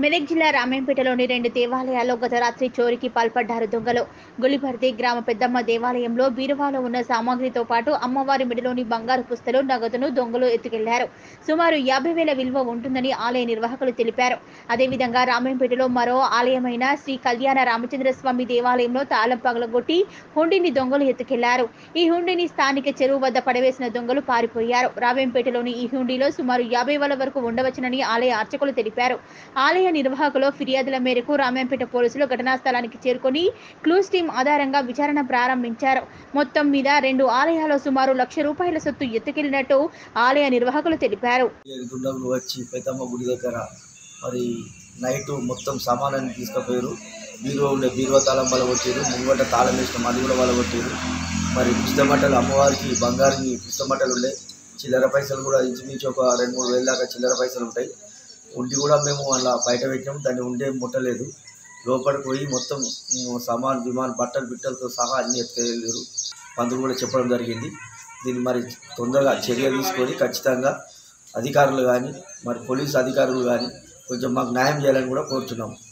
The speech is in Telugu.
మెదక్ జిల్లా రామేంపేటలోని రెండు దేవాలయాల్లో గత రాత్రి చోరీకి పాల్పడ్డారు దొంగలు గులిపర్తి గ్రామ పెద్దమ్మ దేవాలయంలో బీరువాలో ఉన్న సామాగ్రితో పాటు అమ్మవారి మెడలోని బంగారు పుస్తలు నగదును దొంగలు ఎత్తుకెళ్లారు సుమారు యాభై వేల విలువ ఉంటుందని ఆలయ నిర్వాహకులు తెలిపారు అదేవిధంగా రామేంపేటలో మరో ఆలయమైన శ్రీ కళ్యాణ రామచంద్ర స్వామి దేవాలయంలో తాళం పగలగొట్టి హుండీని దొంగలు ఎత్తుకెళ్లారు ఈ హుండీని స్థానిక చెరువు వద్ద పడవేసిన దొంగలు పారిపోయారు రామేంపేటలోని ఈ హుండీలో సుమారు యాభై వేల వరకు ఉండవచ్చునని ఆలయ అర్చకులు తెలిపారు ఆలయ నిర్వాహకులు ఫిర్యాదుల మేరకు రామేంపేట పోలీసులు ఘటనా స్థలానికి చేరుకొని క్లూస్ టీం ఆధారంగా విచారణ ప్రారంభించారు మొత్తం మీద రెండు ఆలయాల్లో సుమారు లక్ష రూపాయల సొత్తు ఎత్తుకెళ్లినట్టు ఆలయ నిర్వాహకులు తెలిపారు ఏడు దుండగులు వచ్చి పెద్దమ్మ గుడి దగ్గర మరి నైట్ మొత్తం సామానాన్ని తీసుకుపోయారు బీరువా ఉండే బీరువా తాళం వల్ల కొట్టారు ముంగట తాళం వేసిన అది కూడా వల్ల కొట్టారు మరి పుస్తమట్టలు అమ్మవారికి బంగారుని పుస్తమట్టలు ఉండే చిల్లర పైసలు కూడా ఇంచుమించు ఒక రెండు మూడు వేల దాకా చిల్లర పైసలు ఉంటాయి ఉండి కూడా మేము అలా బయట పెట్టినాము దాన్ని ఉండే ముట్టలేదు లోపలికి పోయి మొత్తం ఉమ్, సామాన్ విమాన్ బట్టలు బిట్టలతో సహా అన్ని ఎత్తుకెళ్ళారు పంతులు కూడా చెప్పడం జరిగింది దీన్ని మరి తొందరగా చర్య తీసుకొని ఖచ్చితంగా అధికారులు కానీ మరి పోలీసు అధికారులు కానీ కొంచెం మాకు న్యాయం చేయాలని కూడా కోరుతున్నాము